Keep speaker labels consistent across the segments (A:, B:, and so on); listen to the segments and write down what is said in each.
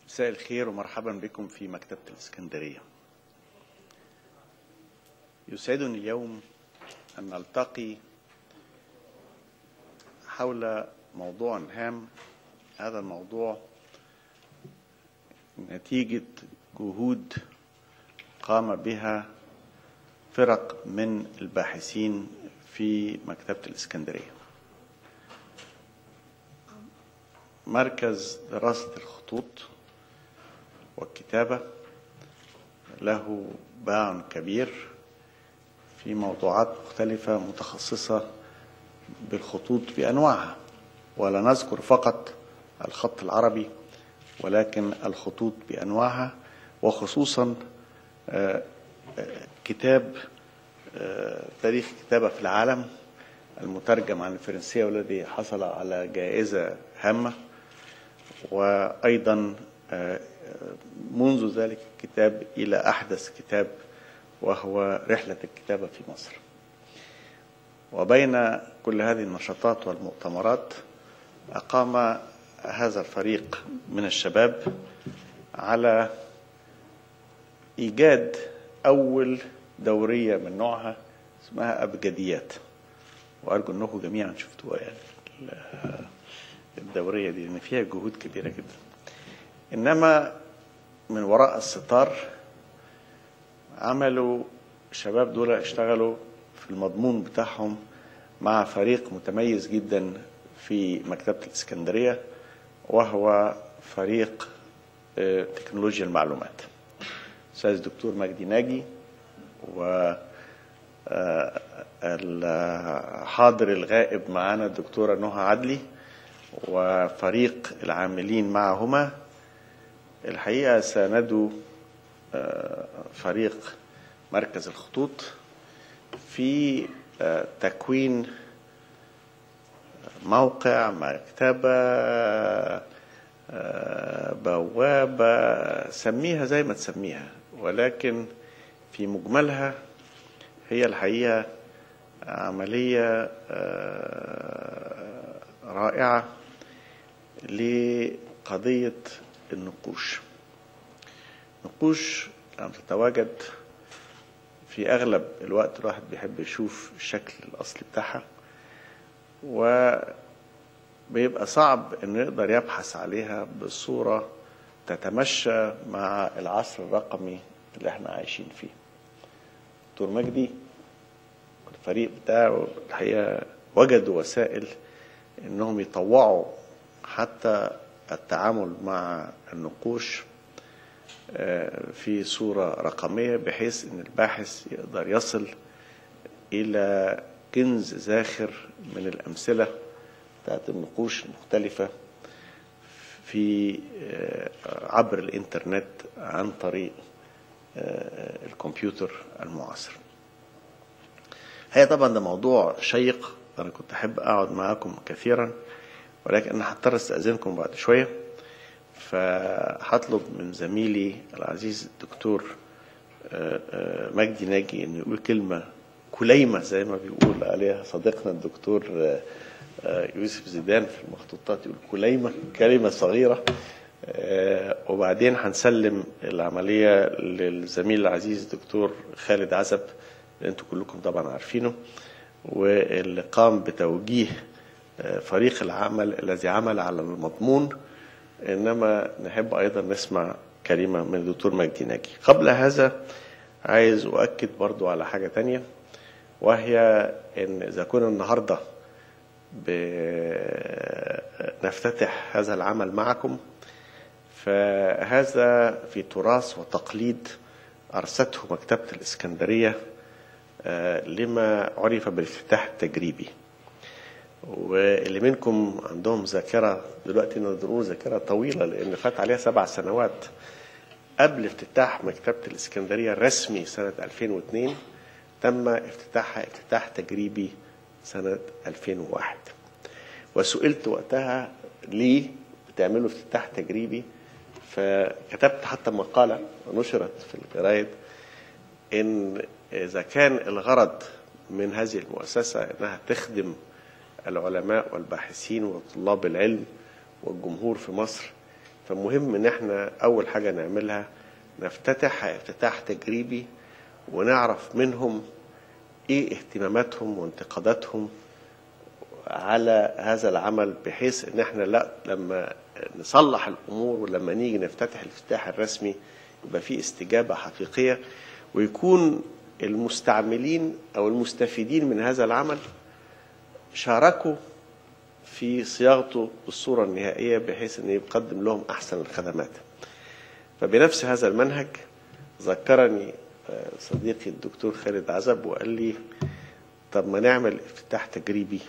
A: مساء الخير ومرحبا بكم في مكتبة الإسكندرية. يسعدني اليوم أن نلتقي حول موضوع هام هذا الموضوع نتيجة جهود قام بها فرق من الباحثين في مكتبة الإسكندرية. مركز دراسة الخطوط والكتابة له باع كبير في موضوعات مختلفة متخصصة بالخطوط بأنواعها ولا نذكر فقط الخط العربي ولكن الخطوط بأنواعها وخصوصا كتاب تاريخ الكتابة في العالم المترجم عن الفرنسية والذي حصل على جائزة هامة وأيضا منذ ذلك الكتاب إلى أحدث كتاب وهو رحلة الكتابة في مصر وبين كل هذه النشاطات والمؤتمرات أقام هذا الفريق من الشباب على إيجاد أول دورية من نوعها اسمها أبجديات وأرجو أنكم جميعا شفتوها يعني الدورية دي لأن فيها جهود كبيرة جدا إنما من وراء الستار عملوا الشباب دول اشتغلوا في المضمون بتاعهم مع فريق متميز جدا في مكتبة الإسكندرية وهو فريق تكنولوجيا المعلومات أستاذ الدكتور مجدي ناجي و الحاضر الغائب معنا الدكتورة نهى عدلي وفريق العاملين معهما الحقيقة ساندوا فريق مركز الخطوط في تكوين موقع مكتبة بوابة سميها زي ما تسميها ولكن في مجملها هي الحقيقة عملية رائعة لقضية النقوش نقوش لما تتواجد في أغلب الوقت الواحد بيحب يشوف الشكل الأصلي بتاعها وبيبقى صعب إنه يقدر يبحث عليها بصورة تتمشى مع العصر الرقمي اللي احنا عايشين فيه دكتور مجدي الفريق بتاعه الحقيقة وجدوا وسائل انهم يطوعوا حتى التعامل مع النقوش في صورة رقمية بحيث ان الباحث يقدر يصل الى كنز زاخر من الامثلة بتاعت النقوش المختلفة في عبر الانترنت عن طريق الكمبيوتر المعاصر هي طبعا ده موضوع شيق انا كنت احب اقعد معاكم كثيرا ولكن انا هضطر استاذنكم بعد شويه فهطلب من زميلي العزيز الدكتور مجدي ناجي انه يقول كلمه كليمه زي ما بيقول عليها صديقنا الدكتور يوسف زيدان في المخطوطات يقول كليمه كلمه صغيره وبعدين هنسلم العمليه للزميل العزيز الدكتور خالد عزب اللي انتم كلكم طبعا عارفينه واللي قام بتوجيه فريق العمل الذي عمل على المضمون انما نحب ايضا نسمع كلمه من الدكتور مجدي ناجي قبل هذا عايز اؤكد برضو على حاجه تانية وهي ان اذا كنا النهارده نفتتح هذا العمل معكم فهذا في تراث وتقليد أرسته مكتبة الإسكندرية لما عرف بالافتتاح التجريبي واللي منكم عندهم ذاكرة دلوقتي نقدر ذاكرة طويلة لأن فات عليها سبع سنوات قبل افتتاح مكتبة الإسكندرية الرسمي سنة 2002 تم افتتاحها افتتاح تجريبي سنة 2001 وسئلت وقتها ليه بتعملوا افتتاح تجريبي فكتبت حتى مقالة نشرت في الجرايد إن إذا كان الغرض من هذه المؤسسة إنها تخدم العلماء والباحثين وطلاب العلم والجمهور في مصر فمهم ان احنا اول حاجه نعملها نفتتح افتتاح تجريبي ونعرف منهم ايه اهتماماتهم وانتقاداتهم على هذا العمل بحيث ان احنا لا لما نصلح الامور ولما نيجي نفتتح الافتتاح الرسمي يبقى في استجابه حقيقيه ويكون المستعملين او المستفيدين من هذا العمل شاركوا في صياغته بالصوره النهائيه بحيث ان يقدم لهم احسن الخدمات. فبنفس هذا المنهج ذكرني صديقي الدكتور خالد عزب وقال لي طب ما نعمل افتتاح تجريبي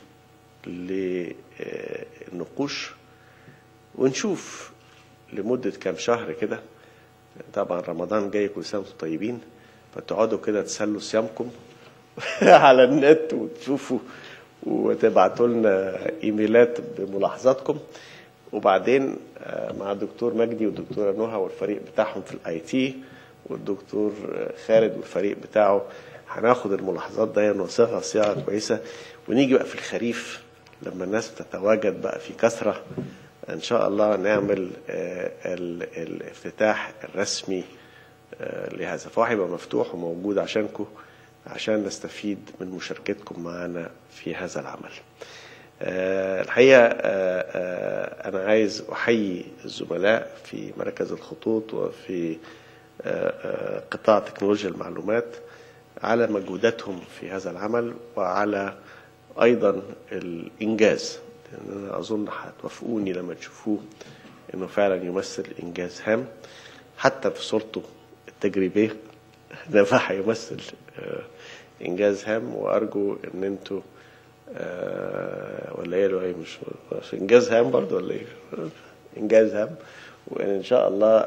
A: للنقوش ونشوف لمدة كام شهر كده طبعا رمضان جاي كل سنة وانتم طيبين فتقعدوا كده تسلوا صيامكم على النت وتشوفوا وتبعتوا لنا ايميلات بملاحظاتكم وبعدين مع الدكتور مجدي والدكتوره نهى والفريق بتاعهم في الاي تي والدكتور خالد والفريق بتاعه هناخد الملاحظات دي ونصيغها صياغه كويسه ونيجي بقى في الخريف لما الناس تتواجد بقى في كثره ان شاء الله نعمل الافتتاح الرسمي لهذا فهو هيبقى مفتوح وموجود عشانكم عشان نستفيد من مشاركتكم معنا في هذا العمل. الحقيقه انا عايز احيي الزملاء في مركز الخطوط وفي قطاع تكنولوجيا المعلومات على مجهوداتهم في هذا العمل وعلى ايضا الانجاز لان انا اظن هتوافقوني لما تشوفوه انه فعلا يمثل انجاز هام حتى في صورته التجريبيه ده هيمثل انجاز هام وارجو ان انتوا ولا ايه لؤي مش, مش انجاز هام برضه ولا ايه انجاز هام وان ان شاء الله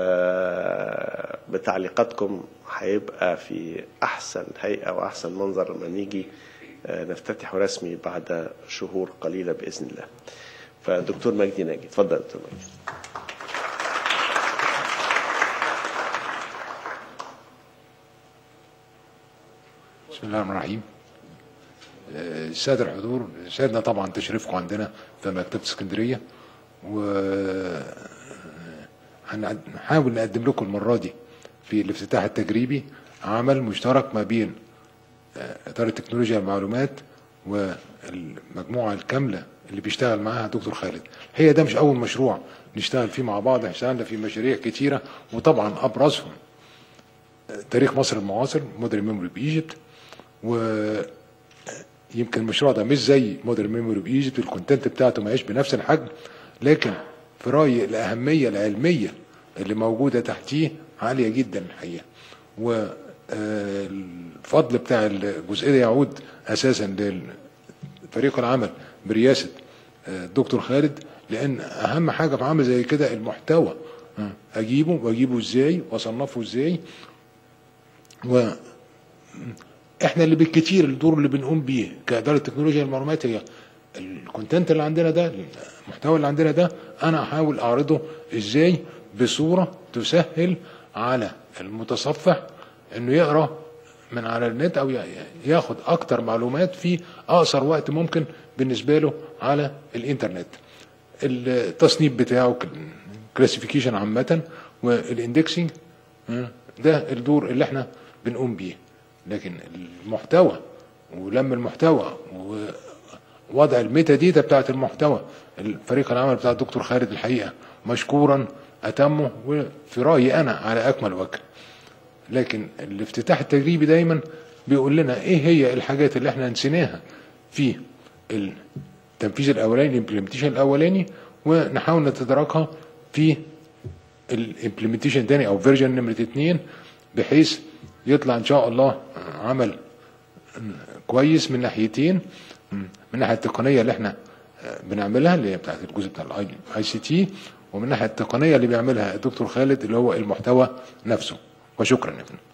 A: بتعليقاتكم هيبقى في احسن هيئه واحسن منظر لما نيجي نفتتح رسمي بعد شهور قليله باذن الله. فدكتور مجدي ناجي اتفضل دكتور مجدي.
B: بسم الله الرحمن الرحيم السادة الحضور سعدنا طبعا تشريفكم عندنا في مكتبة اسكندرية و هنحاول نقدم لكم المرة دي في الافتتاح التجريبي عمل مشترك ما بين إدارة تكنولوجيا المعلومات والمجموعة الكاملة اللي بيشتغل معاها دكتور خالد هي ده مش أول مشروع نشتغل فيه مع بعض اشتغلنا في مشاريع كتيرة وطبعا أبرزهم تاريخ مصر المعاصر مودرن ميموري بإيجيبت ويمكن المشروع ده مش زي مودرن ميموري بإيجيبت الكونتنت بتاعته ما بنفس الحجم لكن في رأيي الأهمية العلمية اللي موجودة تحتيه عالية جدا الحقيقة والفضل بتاع الجزئية يعود أساسا لفريق العمل برئاسة الدكتور خالد لأن أهم حاجة في عمل زي كده المحتوى أجيبه وأجيبه إزاي وأصنفه إزاي و احنا اللي بالكتير الدور اللي بنقوم بيه كاداره تكنولوجيا المعلومات هي الكونتنت اللي عندنا ده المحتوى اللي عندنا ده انا احاول اعرضه ازاي بصوره تسهل على المتصفح انه يقرا من على النت او ياخد اكتر معلومات في اقصر وقت ممكن بالنسبه له على الانترنت التصنيف بتاعه كلاسيفيكيشن عامه والاندكسنج ده الدور اللي احنا بنقوم بيه لكن المحتوى ولم المحتوى ووضع الميتا ديتا بتاعت المحتوى الفريق العمل بتاع الدكتور خالد الحقيقه مشكورا اتمه وفي رايي انا على اكمل وجه لكن الافتتاح التجريبي دايما بيقول لنا ايه هي الحاجات اللي احنا نسيناها في التنفيذ الاولاني الامبلمنتيشن الاولاني ونحاول نتداركها في الامبلمنتيشن الثاني او فيرجن نمره اثنين بحيث يطلع ان شاء الله عمل كويس من ناحيتين من الناحيه التقنيه اللي احنا بنعملها اللي هي بتاعت الجزء بتاع الاي سي تي ومن الناحيه التقنيه اللي بيعملها الدكتور خالد اللي هو المحتوى نفسه وشكرا يا فندم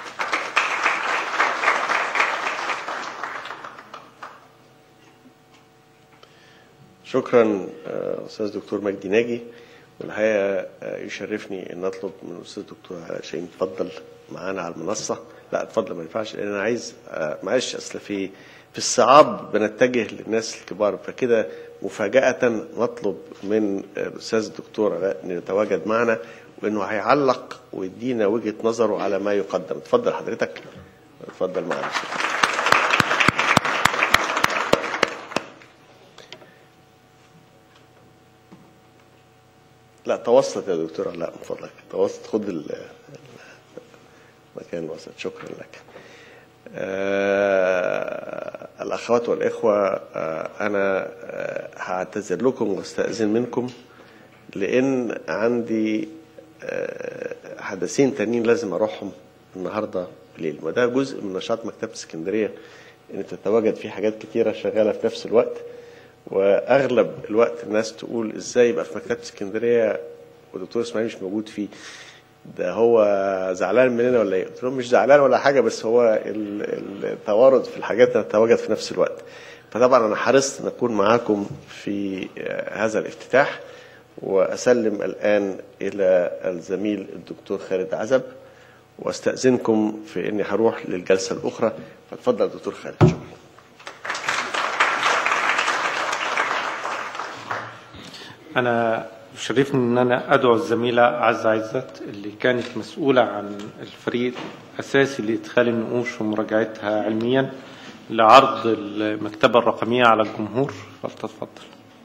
A: شكرا استاذ دكتور مجدي ناجي والحقيقه يشرفني ان اطلب من الاستاذ دكتور شاهين اتفضل معانا على المنصه لا اتفضل ما ينفعش لان انا عايز معلش اصل في في الصعاب بنتجه للناس الكبار فكده مفاجأة نطلب من الأستاذ الدكتور علاء أن يتواجد معنا وأنه هيعلق ويدينا وجهة نظره على ما يقدم اتفضل حضرتك اتفضل معنا لا توسط يا دكتور علاء من فضلك توسط خد ال- المكان الوسط شكرا لك آه الأخوات والإخوة آه أنا آه هعتذر لكم واستأذن منكم لأن عندي آه حدثين تانيين لازم أروحهم النهاردة بالليل وده جزء من نشاط مكتبة اسكندرية إن تتواجد فيه حاجات كتيرة شغالة في نفس الوقت واغلب الوقت الناس تقول ازاي يبقى في مكتبه اسكندريه ودكتور اسماعيل مش موجود فيه ده هو زعلان مننا ولا ايه؟ قلت لهم مش زعلان ولا حاجه بس هو ال- ال- التوارد في الحاجات تتواجد في نفس الوقت. فطبعا انا حرصت ان اكون معاكم في آه، هذا الافتتاح واسلم الان الى الزميل الدكتور خالد عزب واستاذنكم في اني هروح للجلسه الاخرى فاتفضل دكتور خالد شكرا.
C: أنا يشرفني إن أنا أدعو الزميلة عزة عزت اللي كانت مسؤولة عن الفريق الأساسي لإدخال النقوش ومراجعتها علميا لعرض المكتبة الرقمية على الجمهور فلتتفضل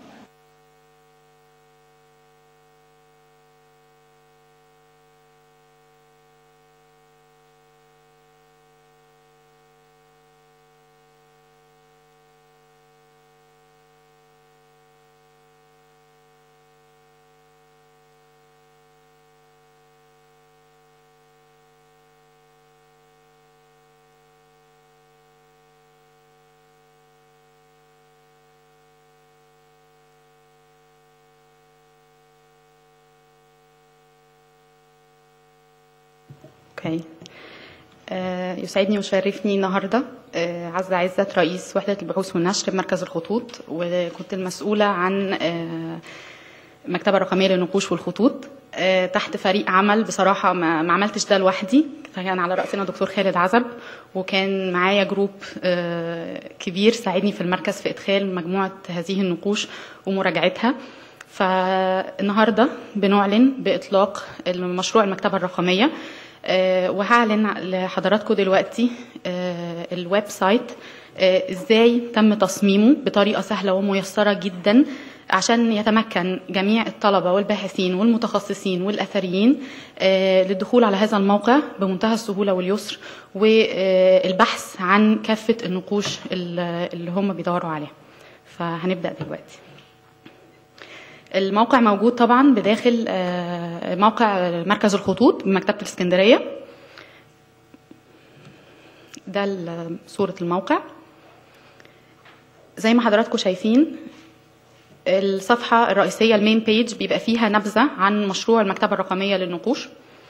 D: اوكي آه، يسعدني ويشرفني النهارده آه، عزة عزت رئيس وحدة البحوث والنشر بمركز الخطوط وكنت المسؤولة عن آه، المكتبة الرقمية للنقوش والخطوط آه، تحت فريق عمل بصراحة ما ما عملتش ده لوحدي كان على رأسنا دكتور خالد عزب وكان معايا جروب آه، كبير ساعدني في المركز في إدخال مجموعة هذه النقوش ومراجعتها فالنهارده بنعلن بإطلاق المشروع المكتبة الرقمية آه، وهعلن لحضراتكم دلوقتي آه، الويب سايت آه، ازاي تم تصميمه بطريقه سهله وميسره جدا عشان يتمكن جميع الطلبه والباحثين والمتخصصين والاثريين آه، للدخول على هذا الموقع بمنتهى السهوله واليسر والبحث عن كافه النقوش ال- اللي هم بيدوروا عليها فهنبدا دلوقتي الموقع موجود طبعا بداخل آه، موقع مركز الخطوط بمكتبة الإسكندرية ده ال- صورة الموقع زي ما حضراتكم شايفين الصفحة الرئيسية المين بيج بيبقى فيها نبذة عن مشروع المكتبة الرقمية للنقوش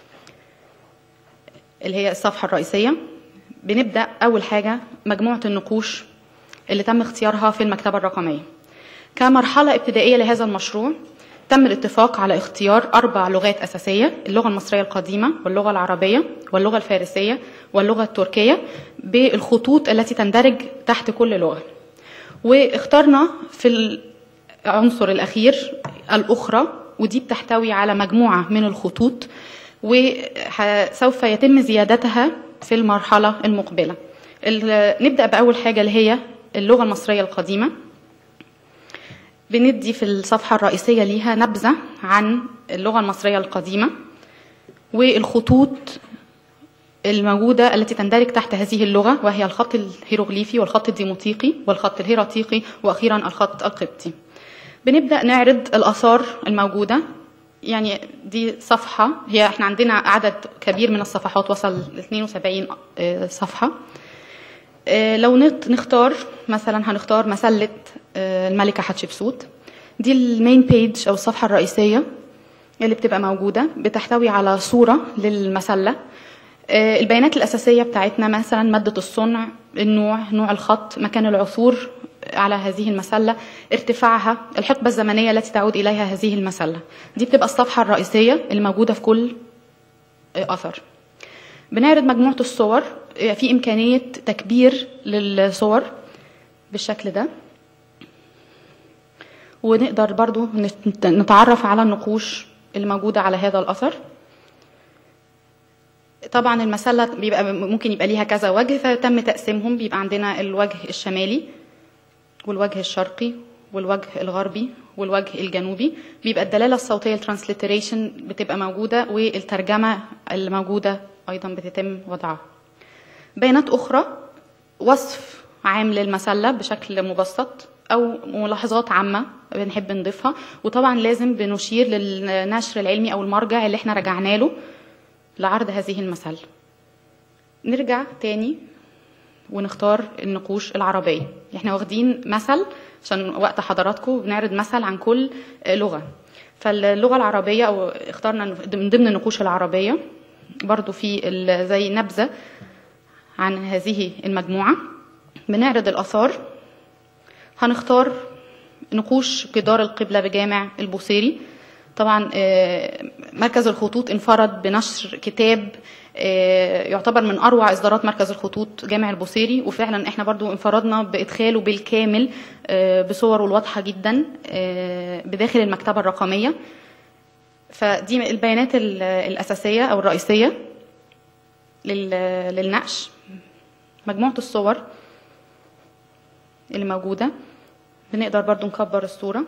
D: اللي هي الصفحة الرئيسية بنبدأ أول حاجة مجموعة النقوش اللي تم اختيارها في المكتبة الرقمية كمرحلة ابتدائية لهذا المشروع تم الاتفاق على اختيار أربع لغات أساسية اللغة المصرية القديمة واللغة العربية واللغة الفارسية واللغة التركية بالخطوط التي تندرج تحت كل لغة واخترنا في العنصر الأخير الأخرى ودي بتحتوي على مجموعة من الخطوط وسوف يتم زيادتها في المرحلة المقبلة ال- نبدأ بأول حاجة اللي هي اللغة المصرية القديمة بندي في الصفحة الرئيسية ليها نبذة عن اللغة المصرية القديمة والخطوط الموجودة التي تندرج تحت هذه اللغة وهي الخط الهيروغليفي والخط الديموطيقي والخط الهيراتيقي وأخيرا الخط القبطي بنبدأ نعرض الآثار الموجودة يعني دي صفحة هي احنا عندنا عدد كبير من الصفحات وصل ل 72 آه، صفحة آه، لو نت- نختار مثلا هنختار مسلة آه، الملكة حتشبسوت دي المين بيج أو الصفحة الرئيسية اللي بتبقى موجودة بتحتوي على صورة للمسلة آه، البيانات الأساسية بتاعتنا مثلا مادة الصنع النوع نوع الخط مكان العثور على هذه المسلة ارتفاعها الحقبة الزمنية التي تعود إليها هذه المسلة دي بتبقى الصفحة الرئيسية الموجودة في كل آه، أثر بنعرض مجموعة الصور آه، في إمكانية تكبير للصور بالشكل ده ونقدر برضو نت- نتعرف على النقوش الموجودة على هذا الأثر طبعا المسلة بيبقى ممكن يبقى ليها كذا وجه فتم تقسيمهم بيبقى عندنا الوجه الشمالي والوجه الشرقي والوجه الغربي والوجه الجنوبي بيبقى الدلالة الصوتية الترانسليتريشن بتبقى موجودة والترجمة الموجودة أيضا بتتم وضعها بيانات أخرى وصف عام للمسلة بشكل مبسط أو ملاحظات عامة بنحب نضيفها وطبعا لازم بنشير للنشر العلمي أو المرجع اللي احنا رجعنا له لعرض هذه المسلة نرجع تاني ونختار النقوش العربية احنا واخدين مثل عشان وقت حضراتكم بنعرض مثل عن كل لغة فاللغة العربية أو اخترنا من ضمن النقوش العربية برضو في ال- زي نبذة عن هذه المجموعة بنعرض الآثار هنختار نقوش جدار القبلة بجامع البوصيري طبعا آه، مركز الخطوط انفرد بنشر كتاب آه، يعتبر من اروع اصدارات مركز الخطوط جامع البوصيري وفعلا احنا برضو انفردنا بادخاله بالكامل آه، بصوره الواضحه جدا آه، بداخل المكتبه الرقميه فدي البيانات ال- الاساسيه او الرئيسيه لل- للنقش مجموعه الصور اللي موجوده بنقدر برضو نكبر الصوره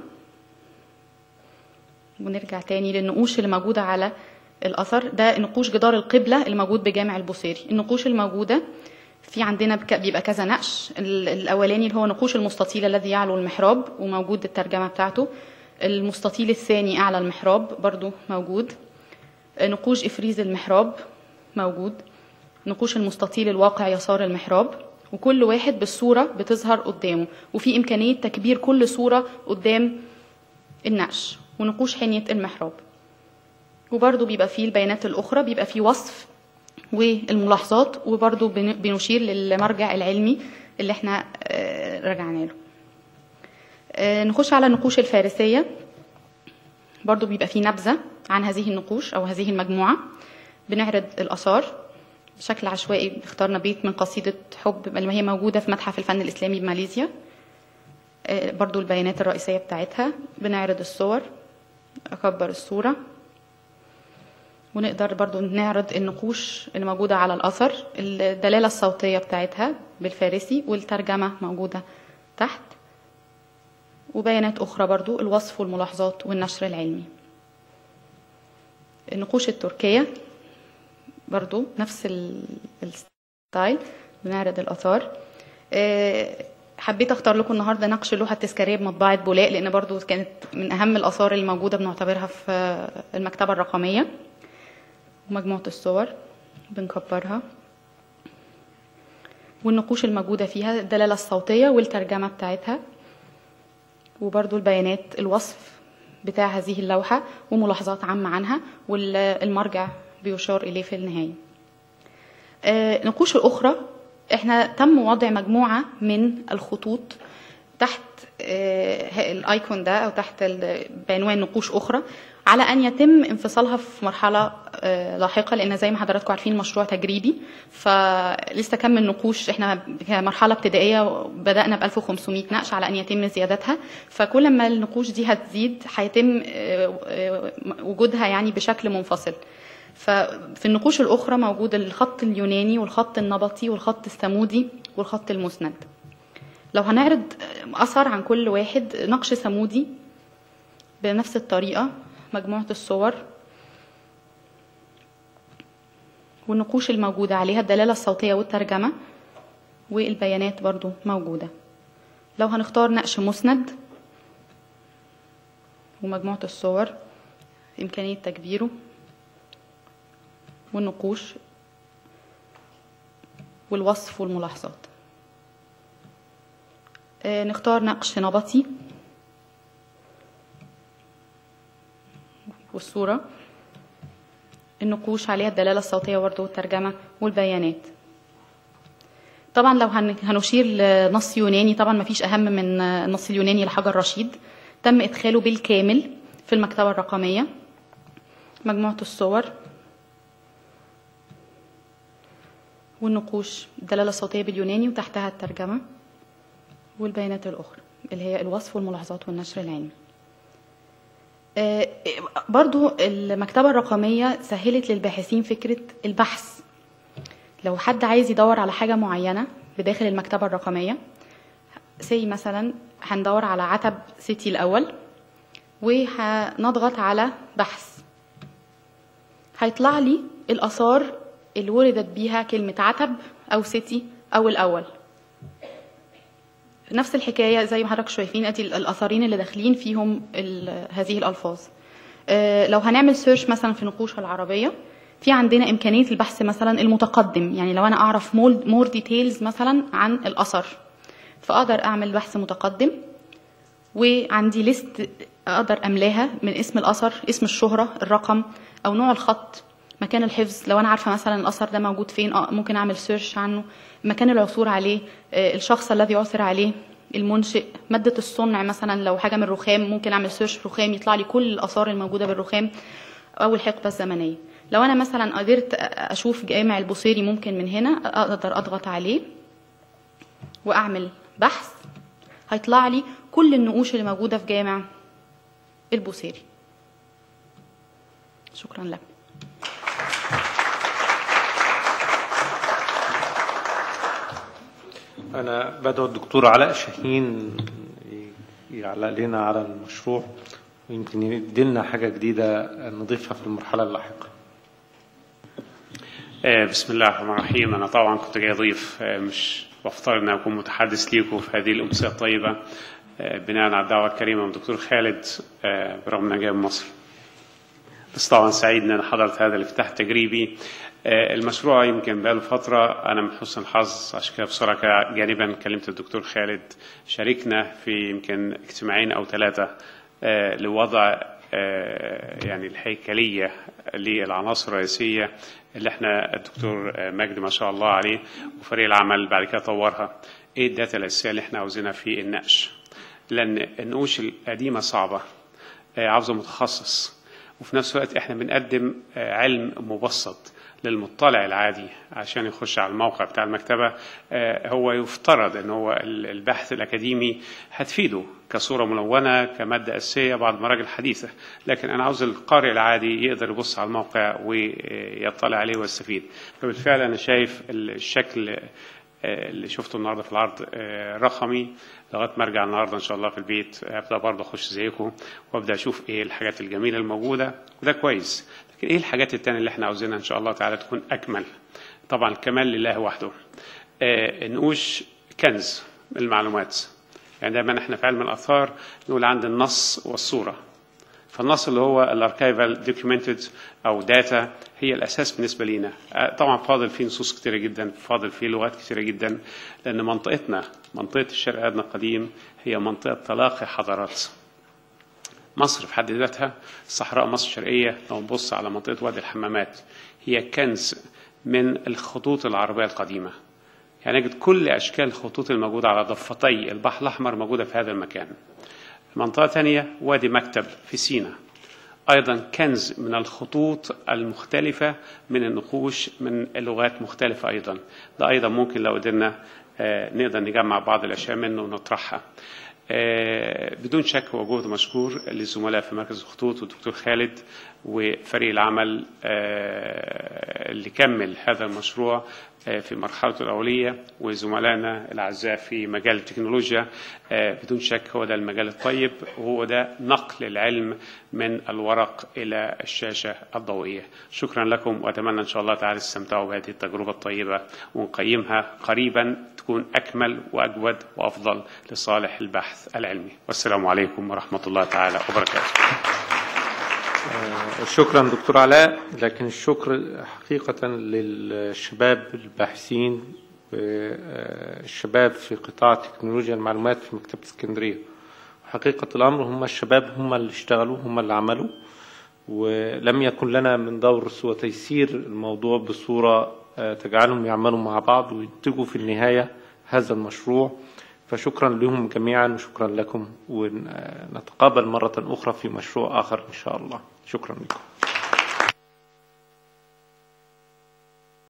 D: ونرجع تاني للنقوش اللي موجودة على الأثر ده نقوش جدار القبلة اللي موجود بجامع البوصيري النقوش الموجودة في عندنا بك- بيبقى كذا نقش ال- الأولاني اللي هو نقوش المستطيل الذي يعلو المحراب وموجود الترجمة بتاعته المستطيل الثاني أعلى المحراب برضو موجود نقوش إفريز المحراب موجود نقوش المستطيل الواقع يسار المحراب وكل واحد بالصورة بتظهر قدامه وفي إمكانية تكبير كل صورة قدام النقش ونقوش حنية المحراب وبرضو بيبقى فيه البيانات الأخرى بيبقى فيه وصف والملاحظات وبرضو بن- بنشير للمرجع العلمي اللي احنا آه، رجعنا له آه، نخش على النقوش الفارسية برضو بيبقى فيه نبذة عن هذه النقوش أو هذه المجموعة بنعرض الآثار بشكل عشوائي اخترنا بيت من قصيدة حب اللي هي موجودة في متحف الفن الإسلامي بماليزيا آه، برضو البيانات الرئيسية بتاعتها بنعرض الصور أكبر الصورة ونقدر برضو نعرض النقوش اللي موجودة على الأثر الدلالة الصوتية بتاعتها بالفارسي والترجمة موجودة تحت وبيانات أخرى برضو الوصف والملاحظات والنشر العلمي النقوش التركية برضو نفس ال- الستايل بنعرض الآثار آه، حبيت اختار لكم النهارده نقش اللوحه التذكاريه بمطبعه بولاق لان برضو كانت من اهم الاثار اللي موجوده بنعتبرها في المكتبه الرقميه ومجموعه الصور بنكبرها والنقوش الموجوده فيها الدلاله الصوتيه والترجمه بتاعتها وبرضو البيانات الوصف بتاع هذه اللوحه وملاحظات عامه عنها والمرجع بيشار اليه في النهايه آه، نقوش الأخرى احنا تم وضع مجموعة من الخطوط تحت آه، الايكون ده او تحت ال- بعنوان نقوش اخرى على ان يتم انفصالها في مرحله آه، لاحقه لان زي ما حضراتكم عارفين مشروع تجريبي فلسه كم النقوش احنا كمرحله ابتدائيه بدانا ب 1500 نقش على ان يتم زيادتها فكل ما النقوش دي هتزيد هيتم آه، آه، وجودها يعني بشكل منفصل ففي النقوش الأخرى موجود الخط اليوناني والخط النبطي والخط الثمودي والخط المسند لو هنعرض أثر عن كل واحد نقش ثمودي بنفس الطريقة مجموعة الصور والنقوش الموجودة عليها الدلالة الصوتية والترجمة والبيانات برضو موجودة لو هنختار نقش مسند ومجموعة الصور إمكانية تكبيره والنقوش والوصف والملاحظات آه، نختار نقش نبطي والصورة النقوش عليها الدلالة الصوتية برضه والترجمة والبيانات طبعا لو هن- هنشير لنص يوناني طبعا ما فيش أهم من النص اليوناني لحجر رشيد تم إدخاله بالكامل في المكتبة الرقمية مجموعة الصور والنقوش الدلالة الصوتية باليوناني وتحتها الترجمة والبيانات الأخرى اللي هي الوصف والملاحظات والنشر العلمي آه، برضو المكتبة الرقمية سهلت للباحثين فكرة البحث لو حد عايز يدور على حاجة معينة بداخل المكتبة الرقمية سي مثلا هندور على عتب سيتي الأول وهنضغط على بحث هيطلع لي الآثار اللي وردت بيها كلمة عتب أو سيتي أو الأول نفس الحكاية زي ما حضرتك شايفين ادي الأثرين اللي داخلين فيهم ال- هذه الألفاظ آه، لو هنعمل سيرش مثلا في نقوش العربية في عندنا إمكانية البحث مثلا المتقدم يعني لو أنا أعرف مور ديتيلز مثلا عن الأثر فأقدر أعمل بحث متقدم وعندي ليست اقدر املاها من اسم الاثر اسم الشهره الرقم او نوع الخط مكان الحفظ لو انا عارفه مثلا الاثر ده موجود فين آه، ممكن اعمل سيرش عنه مكان العثور عليه آه، الشخص الذي عثر عليه المنشئ ماده الصنع مثلا لو حاجه من الرخام ممكن اعمل سيرش رخام يطلع لي كل الاثار الموجوده بالرخام او الحقبه الزمنيه لو انا مثلا قدرت اشوف جامع البوصيري ممكن من هنا اقدر اضغط عليه واعمل بحث هيطلع لي كل النقوش اللي موجودة في جامع البوصيري شكرا لك
C: أنا بدعو الدكتور علاء شاهين يعلق لنا على المشروع ويمكن يدينا حاجة جديدة نضيفها في المرحلة اللاحقة
E: آه، بسم الله الرحمن الرحيم أنا طبعا كنت جاي أضيف آه، مش بفترض أن أكون متحدث ليكم في هذه الأمسية الطيبة آه، بناء على الدعوة الكريمة من الدكتور خالد آه، برغم أنه جاي من مصر بس طبعا سعيد أن أنا حضرت هذا الافتتاح التجريبي آه، المشروع يمكن بقاله فترة أنا من حسن الحظ عشان كده بسرعة كده جانبا كلمت الدكتور خالد شاركنا في يمكن اجتماعين أو ثلاثة آه، لوضع آه، يعني الهيكلية للعناصر الرئيسية اللي احنا الدكتور آه، مجدي ما شاء الله عليه وفريق العمل بعد كده طورها ايه الداتا الأساسية اللي احنا عاوزينها في النقش لأن النقوش القديمة صعبة آه، عاوزة متخصص وفي نفس الوقت احنا بنقدم آه، علم مبسط للمطلع العادي عشان يخش على الموقع بتاع المكتبة آه، هو يفترض ان هو ال- البحث الأكاديمي هتفيده كصورة ملونة كمادة أساسية بعض المراجع الحديثة لكن أنا عاوز القارئ العادي يقدر يبص على الموقع ويطلع عليه ويستفيد فبالفعل أنا شايف الشكل آه، اللي شفته النهارده في العرض آه، رقمي لغايه ما ارجع النهارده ان شاء الله في البيت ابدا برضه اخش زيكم وابدا اشوف ايه الحاجات الجميله الموجوده وده كويس لكن ايه الحاجات التانية اللي احنا عاوزينها ان شاء الله تعالى تكون اكمل طبعا الكمال لله وحده آه، نقوش كنز المعلومات يعني دايما احنا في علم الاثار نقول عند النص والصوره فالنص اللي هو الاركايفال دوكيومنتد او داتا هي الاساس بالنسبه لينا آه، طبعا فاضل فيه نصوص كتيره جدا فاضل فيه لغات كتيره جدا لان منطقتنا منطقه الشرق الادنى القديم هي منطقه تلاقي حضارات مصر في حد ذاتها صحراء مصر الشرقيه لو نبص على منطقه وادي الحمامات هي كنز من الخطوط العربيه القديمه يعني نجد كل اشكال الخطوط الموجوده على ضفتي البحر الاحمر موجوده في هذا المكان منطقة ثانية وادي مكتب في سينا أيضا كنز من الخطوط المختلفة من النقوش من لغات مختلفة أيضا ده أيضا ممكن لو قدرنا آه، نقدر نجمع بعض الأشياء منه ونطرحها آه، بدون شك هو جهد مشكور للزملاء في مركز الخطوط والدكتور خالد وفريق العمل آه، اللي كمل هذا المشروع آه، في مرحلته الأولية وزملائنا الأعزاء في مجال التكنولوجيا آه، بدون شك هو ده المجال الطيب وهو ده نقل العلم من الورق إلى الشاشة الضوئية شكرا لكم وأتمنى إن شاء الله تعالى تستمتعوا بهذه التجربة الطيبة ونقيمها قريبا تكون أكمل وأجود وأفضل لصالح البحث العلمي والسلام عليكم ورحمة الله تعالى وبركاته
C: شكرا دكتور علاء لكن الشكر حقيقة للشباب الباحثين والشباب في قطاع تكنولوجيا المعلومات في مكتبة اسكندرية حقيقة الأمر هم الشباب هم اللي اشتغلوا هم اللي عملوا ولم يكن لنا من دور سوى تيسير الموضوع بصورة آه، تجعلهم يعملوا مع بعض وينتجوا في النهاية هذا المشروع فشكرا لهم جميعا وشكرا لكم ونتقابل مرة أخرى في مشروع آخر إن شاء الله شكرا لكم